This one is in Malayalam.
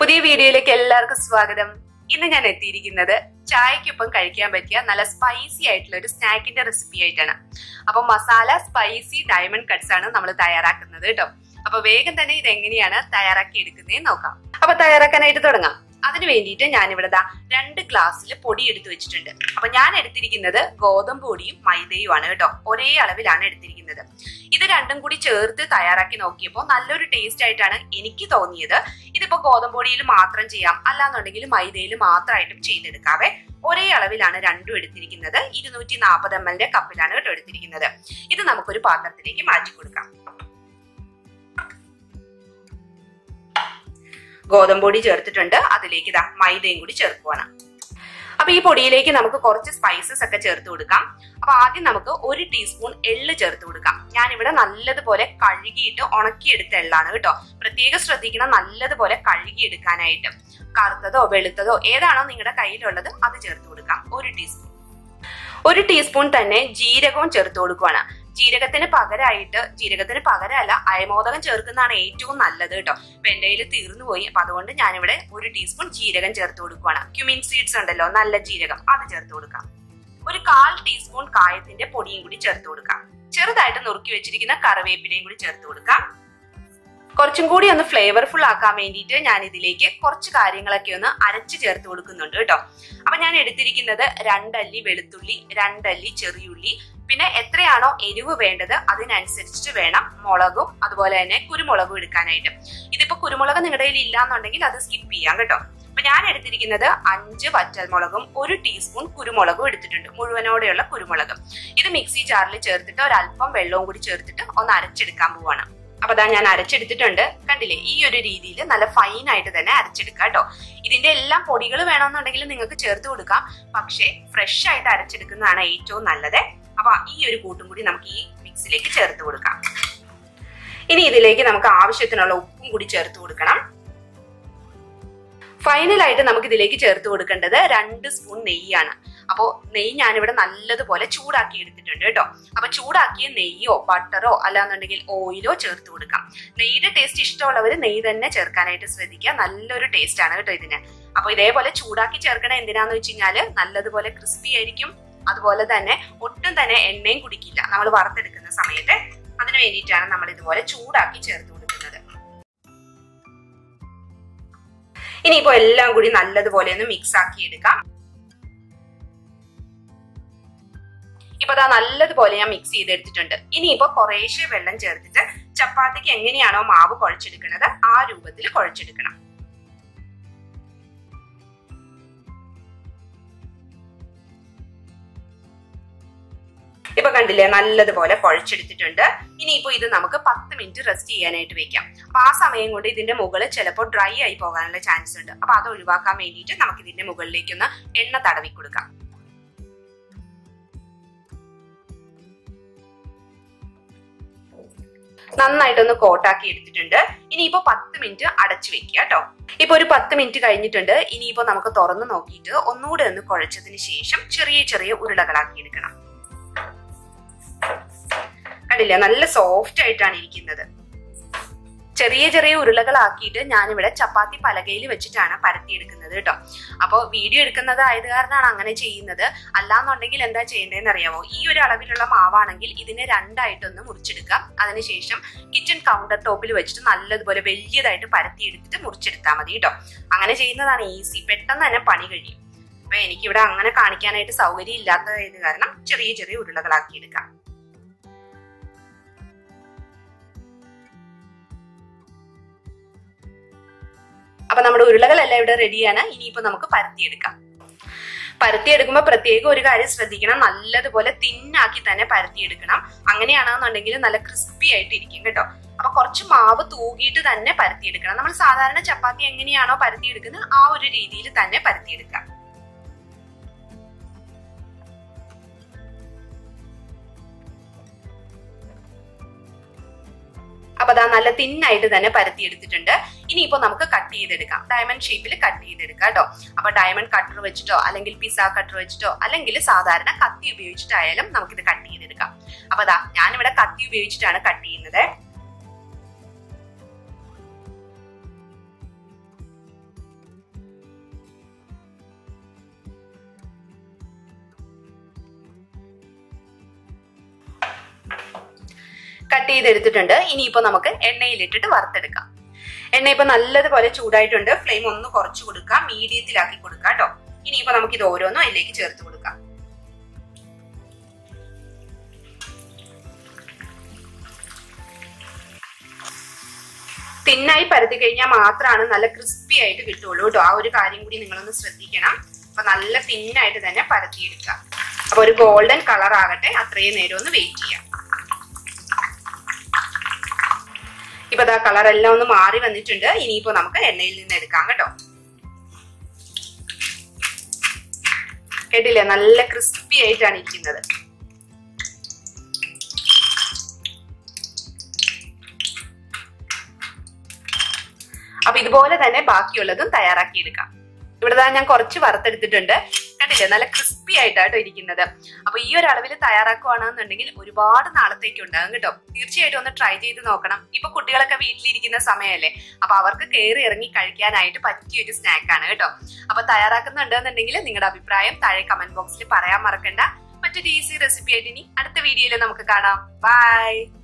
പുതിയ വീഡിയോയിലേക്ക് എല്ലാവർക്കും സ്വാഗതം ഇന്ന് ഞാൻ എത്തിയിരിക്കുന്നത് ചായക്കൊപ്പം കഴിക്കാൻ പറ്റിയ നല്ല സ്പൈസി ആയിട്ടുള്ള ഒരു സ്നാക്കിന്റെ റെസിപ്പി ആയിട്ടാണ് അപ്പൊ മസാല സ്പൈസി ഡയമണ്ട് കട്ട്സ് ആണ് നമ്മൾ തയ്യാറാക്കുന്നത് കേട്ടോ അപ്പൊ വേഗം തന്നെ ഇത് എങ്ങനെയാണ് തയ്യാറാക്കി എടുക്കുന്നതെന്ന് നോക്കാം അപ്പൊ തയ്യാറാക്കാനായിട്ട് തുടങ്ങാം അതിന് വേണ്ടിയിട്ട് ഞാൻ ഇവിടെ ദാ രണ്ട് ഗ്ലാസ്സിൽ പൊടി എടുത്തു വെച്ചിട്ടുണ്ട് അപ്പൊ ഞാൻ എടുത്തിരിക്കുന്നത് ഗോതമ്പ് പൊടിയും മൈദയുമാണ് കേട്ടോ ഒരേ അളവിലാണ് എടുത്തിരിക്കുന്നത് ഇത് രണ്ടും കൂടി ചേർത്ത് തയ്യാറാക്കി നോക്കിയപ്പോൾ നല്ലൊരു ടേസ്റ്റ് ആയിട്ടാണ് എനിക്ക് തോന്നിയത് ഇതിപ്പോ ഗോതമ്പ് പൊടിയിൽ മാത്രം ചെയ്യാം അല്ലാന്നുണ്ടെങ്കിൽ മൈദയിൽ മാത്രമായിട്ടും ചെയ്തെടുക്കാവേ ഒരേ അളവിലാണ് രണ്ടും എടുത്തിരിക്കുന്നത് ഇരുന്നൂറ്റി നാൽപ്പത് എം എല്ലിന്റെ കപ്പിലാണ് കേട്ടോ എടുത്തിരിക്കുന്നത് ഇത് നമുക്കൊരു പാത്രത്തിലേക്ക് മാറ്റി കൊടുക്കാം ഗോതമ്പ് പൊടി ചേർത്തിട്ടുണ്ട് അതിലേക്ക് ഇതാ മൈദയും കൂടി ചേർക്കുവാണ് അപ്പൊ ഈ പൊടിയിലേക്ക് നമുക്ക് കുറച്ച് സ്പൈസസ് ഒക്കെ ചേർത്ത് കൊടുക്കാം അപ്പൊ ആദ്യം നമുക്ക് ഒരു ടീസ്പൂൺ എള്ള് ചേർത്ത് കൊടുക്കാം ഞാൻ ഇവിടെ നല്ലതുപോലെ കഴുകിയിട്ട് ഉണക്കിയെടുത്ത എള്ളാണ് കേട്ടോ പ്രത്യേകം ശ്രദ്ധിക്കണം നല്ലതുപോലെ കഴുകിയെടുക്കാനായിട്ട് കറുത്തതോ വെളുത്തതോ ഏതാണോ നിങ്ങളുടെ കയ്യിലുള്ളത് അത് ചേർത്ത് കൊടുക്കാം ഒരു ടീസ്പൂൺ ഒരു ടീസ്പൂൺ തന്നെ ജീരകവും ചേർത്ത് കൊടുക്കുവാണ് ജീരകത്തിന് പകരമായിട്ട് ജീരകത്തിന് പകരമല്ല അയമോദകം ചേർക്കുന്നതാണ് ഏറ്റവും നല്ലത് കേട്ടോ ഇപ്പൊ എന്റെ കയ്യിൽ തീർന്നു പോയി അപ്പൊ അതുകൊണ്ട് ഞാനിവിടെ ഒരു ടീസ്പൂൺ ജീരകം ചേർത്ത് കൊടുക്കുവാണ് ക്യുമിൻ സീഡ്സ് ഉണ്ടല്ലോ നല്ല ജീരകം അത് ചേർത്ത് കൊടുക്കാം ഒരു കാൽ ടീസ്പൂൺ കായത്തിന്റെ പൊടിയും കൂടി ചേർത്ത് കൊടുക്കാം ചെറുതായിട്ട് നുറുക്കി വെച്ചിരിക്കുന്ന കറിവേപ്പിലയും കൂടി ചേർത്ത് കൊടുക്കാം കുറച്ചും കൂടി ഒന്ന് ഫ്ലേവർഫുൾ ആക്കാൻ വേണ്ടിയിട്ട് ഞാൻ ഇതിലേക്ക് കുറച്ച് കാര്യങ്ങളൊക്കെ ഒന്ന് അരച്ച് ചേർത്ത് കൊടുക്കുന്നുണ്ട് കേട്ടോ അപ്പൊ ഞാൻ എടുത്തിരിക്കുന്നത് രണ്ടല്ലി വെളുത്തുള്ളി രണ്ടല്ലി ചെറിയുള്ളി പിന്നെ എത്രയാണോ എരിവ് വേണ്ടത് അതിനനുസരിച്ചിട്ട് വേണം മുളകും അതുപോലെ തന്നെ കുരുമുളകും എടുക്കാനായിട്ട് ഇതിപ്പോ കുരുമുളക് നിങ്ങളുടെ കയ്യിൽ ഇല്ലാന്നുണ്ടെങ്കിൽ അത് സ്കിപ്പ് ചെയ്യാം കേട്ടോ അപ്പൊ ഞാൻ എടുത്തിരിക്കുന്നത് അഞ്ച് വറ്റൽമുളകും ഒരു ടീസ്പൂൺ കുരുമുളകും എടുത്തിട്ടുണ്ട് മുഴുവനോടെയുള്ള കുരുമുളക് ഇത് മിക്സി ജാറിൽ ചേർത്തിട്ട് ഒരല്പം വെള്ളവും കൂടി ചേർത്തിട്ട് ഒന്ന് അരച്ചെടുക്കാൻ പോവാണ് അപ്പൊ അതാ ഞാൻ അരച്ചെടുത്തിട്ടുണ്ട് കണ്ടില്ലേ ഈ ഒരു രീതിയിൽ നല്ല ഫൈൻ ആയിട്ട് തന്നെ അരച്ചെടുക്കാം കേട്ടോ ഇതിന്റെ എല്ലാം പൊടികൾ വേണമെന്നുണ്ടെങ്കിൽ നിങ്ങൾക്ക് ചേർത്ത് കൊടുക്കാം പക്ഷേ ഫ്രഷ് ആയിട്ട് അരച്ചെടുക്കുന്നതാണ് ഏറ്റവും നല്ലത് അപ്പൊ ഈ ഒരു കൂട്ടും കൂടി നമുക്ക് ഈ മിക്സിലേക്ക് ചേർത്ത് കൊടുക്കാം ഇനി ഇതിലേക്ക് നമുക്ക് ആവശ്യത്തിനുള്ള ഉപ്പും കൂടി ചേർത്ത് കൊടുക്കണം ഫൈനലായിട്ട് നമുക്ക് ഇതിലേക്ക് ചേർത്ത് കൊടുക്കേണ്ടത് രണ്ട് സ്പൂൺ നെയ്യാണ് അപ്പോൾ നെയ്യ് ഞാനിവിടെ നല്ലതുപോലെ ചൂടാക്കി എടുത്തിട്ടുണ്ട് കേട്ടോ അപ്പൊ ചൂടാക്കിയ നെയ്യോ ബട്ടറോ അല്ലാന്നുണ്ടെങ്കിൽ ഓയിലോ ചേർത്ത് കൊടുക്കാം നെയ്യുടെ ടേസ്റ്റ് ഇഷ്ടമുള്ളവർ നെയ്യ് തന്നെ ചേർക്കാനായിട്ട് ശ്രദ്ധിക്കുക നല്ലൊരു ടേസ്റ്റ് ആണ് കേട്ടോ ഇതിന് അപ്പൊ ഇതേപോലെ ചൂടാക്കി ചേർക്കണ എന്തിനാന്ന് വെച്ച് കഴിഞ്ഞാല് നല്ലതുപോലെ ക്രിസ്പി ആയിരിക്കും അതുപോലെ തന്നെ ഒട്ടും തന്നെ എണ്ണയും കുടിക്കില്ല നമ്മൾ വറുത്തെടുക്കുന്ന സമയത്ത് അതിനു വേണ്ടിയിട്ടാണ് നമ്മൾ ഇതുപോലെ ചൂടാക്കി ചേർത്ത് കൊടുക്കുന്നത് ഇനിയിപ്പോ എല്ലാം കൂടി നല്ലതുപോലെ ഒന്ന് മിക്സ് ആക്കി എടുക്കാം ഇപ്പൊ അതാ നല്ലതുപോലെ ഞാൻ മിക്സ് ചെയ്തെടുത്തിട്ടുണ്ട് ഇനിയിപ്പോ കുറേശ്ശെ വെള്ളം ചേർത്തിട്ട് ചപ്പാത്തിക്ക് എങ്ങനെയാണോ മാവ് കുഴച്ചെടുക്കുന്നത് ആ രൂപത്തിൽ കുഴച്ചെടുക്കണം ഇപ്പൊ കണ്ടില്ലേ നല്ലതുപോലെ കുഴച്ചെടുത്തിട്ടുണ്ട് ഇനിയിപ്പോ ഇത് നമുക്ക് പത്ത് മിനിറ്റ് റെസ്റ്റ് ചെയ്യാനായിട്ട് വെക്കാം അപ്പൊ ആ സമയം കൊണ്ട് ഇതിന്റെ മുകളിൽ ചിലപ്പോൾ ഡ്രൈ ആയി പോകാനുള്ള ചാൻസ് ഉണ്ട് അപ്പൊ അത് ഒഴിവാക്കാൻ വേണ്ടിയിട്ട് നമുക്ക് ഇതിന്റെ മുകളിലേക്ക് ഒന്ന് എണ്ണ തടവി കൊടുക്കാം നന്നായിട്ടൊന്ന് കോട്ടാക്കി എടുത്തിട്ടുണ്ട് ഇനിയിപ്പോ പത്ത് മിനിറ്റ് അടച്ചു വെക്കുക കേട്ടോ ഇപ്പൊ ഒരു പത്ത് മിനിറ്റ് കഴിഞ്ഞിട്ടുണ്ട് ഇനിയിപ്പോ നമുക്ക് തുറന്നു നോക്കിയിട്ട് ഒന്നുകൂടെ ഒന്ന് കുഴച്ചതിന് ശേഷം ചെറിയ ചെറിയ ഉരുളകളാക്കി എടുക്കണം കണ്ടില്ലേ നല്ല സോഫ്റ്റ് ആയിട്ടാണ് ഇരിക്കുന്നത് ചെറിയ ചെറിയ ഉരുളകളാക്കിയിട്ട് ഞാനിവിടെ ചപ്പാത്തി പലകയിൽ വെച്ചിട്ടാണ് പരത്തിയെടുക്കുന്നത് കേട്ടോ അപ്പോൾ വീഡിയോ എടുക്കുന്നത് ആയത് കാരണമാണ് അങ്ങനെ ചെയ്യുന്നത് അല്ലാന്നുണ്ടെങ്കിൽ എന്താ ചെയ്യേണ്ടതെന്ന് അറിയാമോ ഈ ഒരു അളവിലുള്ള മാവാണെങ്കിൽ ഇതിനെ രണ്ടായിട്ടൊന്ന് മുറിച്ചെടുക്കാം അതിനുശേഷം കിച്ചൺ കൗണ്ടർ ടോപ്പിൽ വെച്ചിട്ട് നല്ലതുപോലെ വലിയതായിട്ട് പരത്തിയെടുത്തിട്ട് മുറിച്ചെടുത്താൽ മതി കേട്ടോ അങ്ങനെ ചെയ്യുന്നതാണ് ഈസി പെട്ടെന്ന് തന്നെ പണി കഴിയും അപ്പൊ എനിക്കിവിടെ അങ്ങനെ കാണിക്കാനായിട്ട് സൗകര്യം ഇല്ലാത്തതായത് കാരണം ചെറിയ ചെറിയ ഉരുളകളാക്കി എടുക്കാം അപ്പൊ നമ്മുടെ ഉരുളകളെല്ലാം ഇവിടെ റെഡിയാണ് ഇനിയിപ്പോ നമുക്ക് പരത്തിയെടുക്കാം പരത്തിയെടുക്കുമ്പോൾ പ്രത്യേകം ഒരു കാര്യം ശ്രദ്ധിക്കണം നല്ലതുപോലെ തിന്നാക്കി തന്നെ പരത്തിയെടുക്കണം അങ്ങനെയാണെന്നുണ്ടെങ്കിൽ നല്ല ക്രിസ്പി ആയിട്ട് ഇരിക്കും കേട്ടോ അപ്പൊ കുറച്ച് മാവ് തൂകിയിട്ട് തന്നെ പരത്തിയെടുക്കണം നമ്മൾ സാധാരണ ചപ്പാത്തി എങ്ങനെയാണോ പരത്തിയെടുക്കുന്നത് ആ ഒരു രീതിയിൽ തന്നെ പരത്തിയെടുക്കാം അപ്പൊ അതാ നല്ല തിന്നായിട്ട് തന്നെ പരത്തിയെടുത്തിട്ടുണ്ട് ഇനിയിപ്പോ നമുക്ക് കട്ട് ചെയ്തെടുക്കാം ഡയമണ്ട് ഷേപ്പിൽ കട്ട് ചെയ്തെടുക്കാം കേട്ടോ അപ്പൊ ഡയമണ്ട് കട്ടർ വെച്ചിട്ടോ അല്ലെങ്കിൽ പിസ്സ കട്ടർ വെച്ചിട്ടോ അല്ലെങ്കിൽ സാധാരണ കത്തി ഉപയോഗിച്ചിട്ടായാലും നമുക്കിത് കട്ട് ചെയ്തെടുക്കാം അപ്പൊ അതാ ഞാനിവിടെ കത്തി ഉപയോഗിച്ചിട്ടാണ് കട്ട് ചെയ്യുന്നത് കട്ട് ചെയ്തെടുത്തിട്ടുണ്ട് ഇനിയിപ്പോ നമുക്ക് എണ്ണയിലിട്ടിട്ട് വറുത്തെടുക്കാം എണ്ണ ഇപ്പൊ നല്ലതുപോലെ ചൂടായിട്ടുണ്ട് ഫ്ലെയിം ഒന്ന് കുറച്ച് കൊടുക്കാം മീഡിയത്തിലാക്കി കൊടുക്കാം കേട്ടോ ഇനിയിപ്പോ നമുക്ക് ഇത് ഓരോന്നും അതിലേക്ക് ചേർത്ത് കൊടുക്കാം തിന്നായി പരത്തി കഴിഞ്ഞാൽ മാത്രമാണ് നല്ല ക്രിസ്പി ആയിട്ട് കിട്ടുള്ളൂ കേട്ടോ ആ ഒരു കാര്യം കൂടി നിങ്ങളൊന്ന് ശ്രദ്ധിക്കണം അപ്പൊ നല്ല തിന്നായിട്ട് തന്നെ പരത്തിയെടുക്കുക അപ്പൊ ഒരു ഗോൾഡൻ കളർ ആകട്ടെ അത്രയും നേരം ഒന്ന് വെയിറ്റ് ചെയ്യാം ഇപ്പൊ ദാ കളർ എല്ലാം ഒന്ന് മാറി വന്നിട്ടുണ്ട് ഇനിയിപ്പോ നമുക്ക് എണ്ണയിൽ നിന്ന് എടുക്കാം കേട്ടോ കേട്ടില്ലേ നല്ല ക്രിസ്പി ആയിട്ടാണ് ഇരിക്കുന്നത് അപ്പൊ ഇതുപോലെ തന്നെ ബാക്കിയുള്ളതും തയ്യാറാക്കി എടുക്കാം ഇവിടെ ഞാൻ കുറച്ച് വറുത്തെടുത്തിട്ടുണ്ട് കണ്ടില്ലേ നല്ല ക്രിസ്പി ആയിട്ടാട്ടോ ഇരിക്കുന്നത് അപ്പൊ ഈ ഒരു അളവിൽ തയ്യാറാക്കുകയാണെന്നുണ്ടെങ്കിൽ ഒരുപാട് നാളത്തേക്ക് ഉണ്ടാകും കേട്ടോ തീർച്ചയായിട്ടും ഒന്ന് ട്രൈ ചെയ്ത് നോക്കണം ഇപ്പൊ കുട്ടികളൊക്കെ വീട്ടിലിരിക്കുന്ന സമയമല്ലേ അപ്പൊ അവർക്ക് കയറി ഇറങ്ങി കഴിക്കാനായിട്ട് പറ്റിയ ഒരു സ്നാക്കാണ് കേട്ടോ അപ്പൊ തയ്യാറാക്കുന്നുണ്ടെന്നുണ്ടെങ്കിൽ നിങ്ങളുടെ അഭിപ്രായം താഴെ കമന്റ് ബോക്സിൽ പറയാൻ മറക്കണ്ട മറ്റൊരു ഈസി റെസിപ്പി ആയിട്ട് ഇനി അടുത്ത വീഡിയോയിൽ നമുക്ക് കാണാം ബൈ